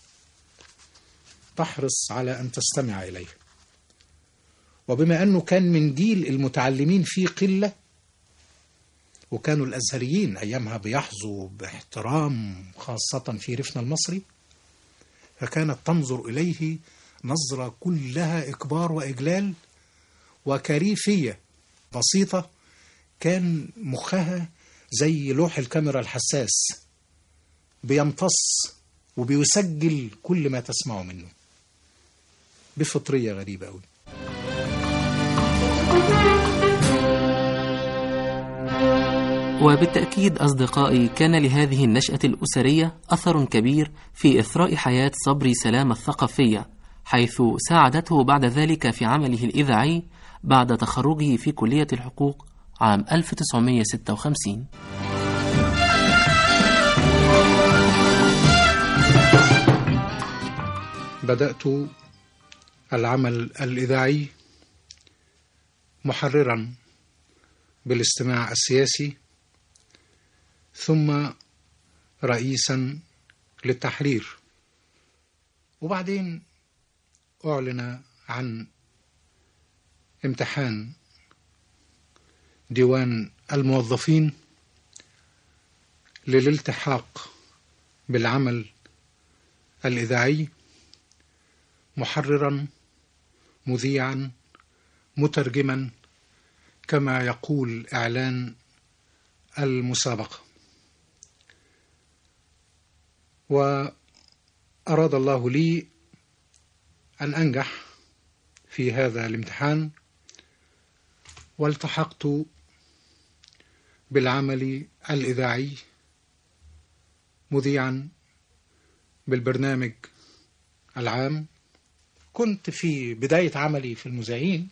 تحرص على أن تستمع إليه وبما أنه كان من جيل المتعلمين فيه قلة وكانوا الأزهريين أيامها بيحظوا باحترام خاصة في ريفنا المصري فكانت تنظر إليه نظرة كلها إكبار وإجلال وكريفية بسيطة كان مخها زي لوح الكاميرا الحساس بيمتص وبيسجل كل ما تسمعه منه بفطرية غريبة أوي وبالتأكيد أصدقائي كان لهذه النشأة الأسرية أثر كبير في إثراء حياة صبري سلام الثقافية حيث ساعدته بعد ذلك في عمله الإذاعي بعد تخرجه في كلية الحقوق عام 1956 بدأت العمل الإذاعي محررا بالاستماع السياسي ثم رئيسا للتحرير وبعدين أعلن عن امتحان ديوان الموظفين للالتحاق بالعمل الإذاعي محررا مذيعا مترجما كما يقول إعلان المسابقة وأراد الله لي أن أنجح في هذا الامتحان والتحقت بالعمل الإذاعي مذيعا بالبرنامج العام كنت في بداية عملي في المذيعين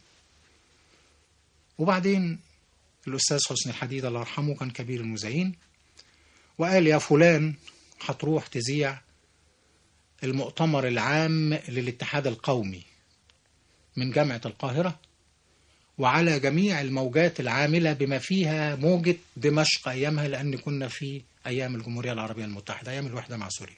وبعدين الأستاذ حسني الحديد الله يرحمه كان كبير المذيعين وقال يا فلان هتروح تذيع المؤتمر العام للاتحاد القومي من جامعة القاهرة وعلى جميع الموجات العاملة بما فيها موجة دمشق أيامها لأن كنا في أيام الجمهورية العربية المتحدة أيام الوحدة مع سوريا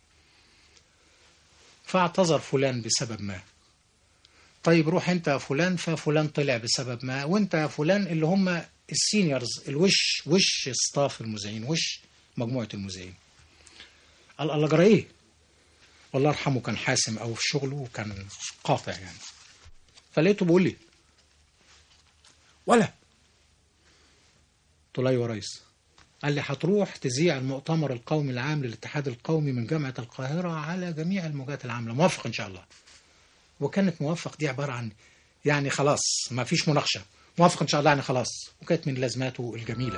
فاعتذر فلان بسبب ما طيب روح انت يا فلان ففلان طلع بسبب ما وانت يا فلان اللي هم السينيورز الوش وش ستاف المذيعين وش مجموعة المذيعين قال الله جرى ايه والله يرحمه كان حاسم أو في شغله وكان قاطع يعني فلقيته بيقول لي ولا قلت له ايوه يا ريس قال لي هتروح تذيع المؤتمر القومي العام للاتحاد القومي من جامعة القاهرة على جميع الموجات العاملة موافق إن شاء الله وكانت موافق دي عبارة عن يعني خلاص ما فيش مناقشة موافق إن شاء الله يعني خلاص وكانت من لازماته الجميلة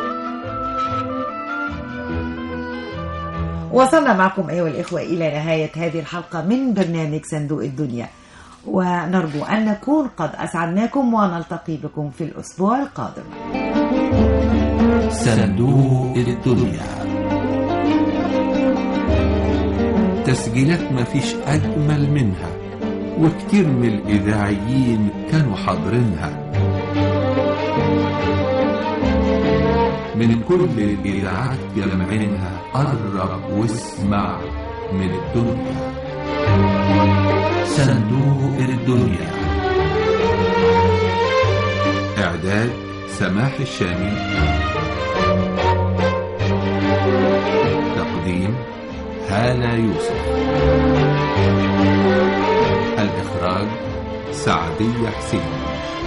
وصلنا معكم أيها الإخوة إلى نهاية هذه الحلقة من برنامج صندوق الدنيا ونرجو أن نكون قد أسعدناكم ونلتقي بكم في الأسبوع القادم صندوق الدنيا تسجيلات مفيش أجمل منها وكتير من الإذاعيين كانوا حاضرينها من كل الإذاعات جمعينها قرب واسمع من الدنيا صندوق الدنيا إعداد سماح الشامي تقديم هالة يوسف الإخراج سعدية حسين